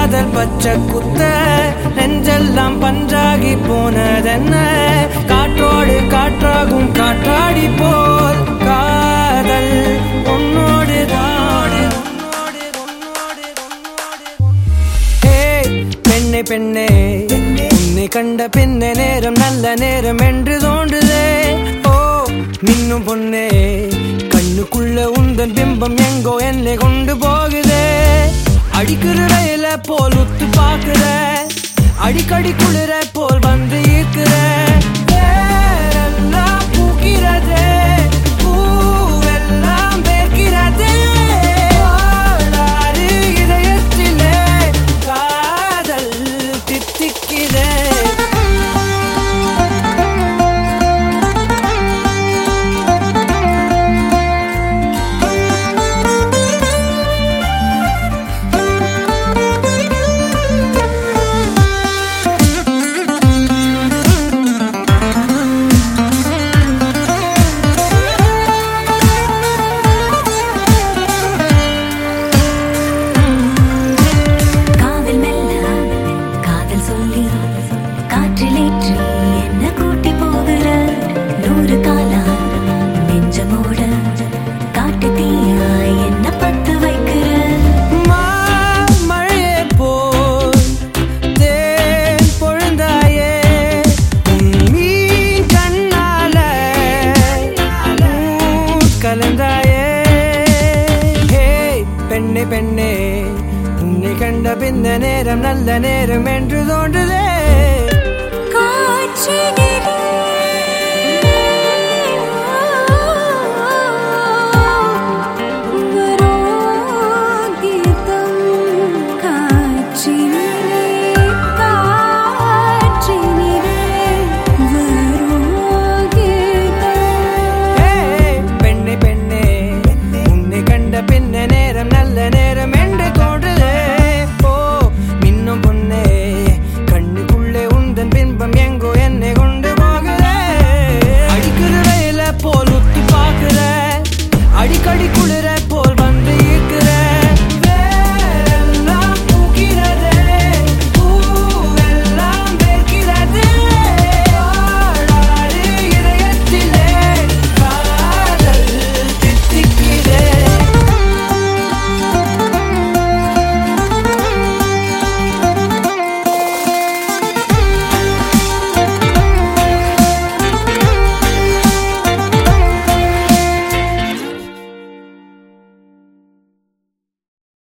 காதல் பச்சை குத்த நெஞ்செல்லாம் பஞ்சாகி போனதென்ன காற்றோடு காற்றாகும் காற்றாடி போல் காதல் உன்னோடு தாடு ஏய், பெண்ணே பெண்ணே உன்னை கண்ட பின்ன நேரம் நல்ல நேரம் என்று தோன்றுதே ஓ மின்னும் பொண்ணே கண்ணுக்குள்ள உந்தன் பிம்பம் எங்கோ என்னை கொண்டு போகுதே அடிக்கிற ரயில போல் உத்து பாக்குற அடிக்கடி குளிர போல் வந்து ஈர்க்கிற வேரெல்லாம் பூக்கிறதே பூவெல்லாம் வேர்க்கிறதே ஓடாது இதயத்திலே காதல் தித்திக்கிறே காதல் மெல்ல காதல் சொல்லி காற்றிலேற்றி என்ன கூட்டி போகிற நூறு காலா நெஞ்சமோட காட்டு தீயா என்ன பத்து வைக்கிற மழையே போல் தேன் பொழுந்தாயே உன் மீன் கண்ணால ஊர் கலந்தாயே ஹே பெண்ணே பெண்ணே உன்னை கண்ட பின்ன நேரம் நல்ல நேரம் என்று தோன்றுதே காற்றினிலே வரும் கீதம் காற்றினிலே காற்றினிலே வரும் கீதம் ஹே பெண்ணே பெண்ணே உன்னை கண்ட பின்ன நேரம் நல்ல நேரம் என்று தோன்றுதே ஓ மின்னும் பொண்ணே கண்ணுக்குள்ளே உந்தன் பின்பம் எங்கோ என்னை கொண்டு போகுதே அடிக்கிற ரயில போல் உத்து பாக்குற அடிக்கடி குளிர